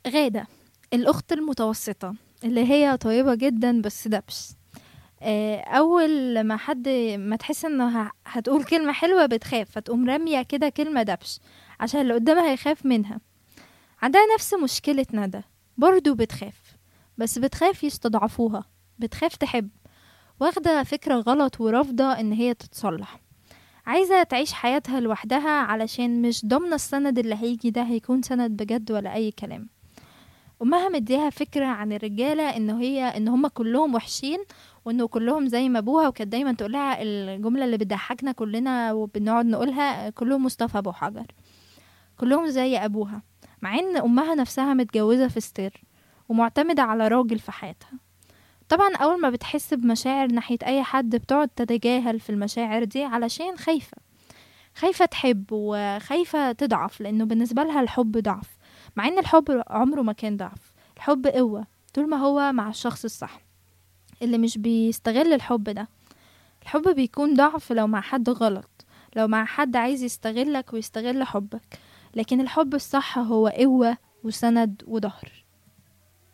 غادة الأخت المتوسطة اللي هي طيبة جدا بس دبش آه، أول ما حد ما تحس إنها هتقول كلمة حلوة بتخاف فتقوم رامية كده كلمة دبش عشان اللي قدامها يخاف منها عندها نفس مشكلة ندى برضو بتخاف بس بتخاف يستضعفوها بتخاف تحب واخدة فكرة غلط ورافضة إن هي تتصلح عايزة تعيش حياتها لوحدها علشان مش ضامنة السند اللي هيجي ده هيكون سند بجد ولا أي كلام أمها مديها فكرة عن الرجالة إن هي إن هما كلهم وحشين وإنه كلهم زي ما أبوها وكانت دايما تقولها الجملة اللي بتضحكنا كلنا وبنقعد نقولها كلهم مصطفى أبو حجر كلهم زي أبوها مع إن أمها نفسها متجوزة في ستير ومعتمدة على راجل في حياتها طبعا أول ما بتحس بمشاعر ناحية أي حد بتقعد تتجاهل في المشاعر دي علشان خايفة خايفة تحب وخايفة تضعف لأنه بالنسبة لها الحب ضعف مع إن الحب عمره ما كان ضعف الحب قوة طول ما هو مع الشخص الصح اللي مش بيستغل الحب ده الحب بيكون ضعف لو مع حد غلط لو مع حد عايز يستغلك ويستغل حبك لكن الحب الصح هو قوة وسند وظهر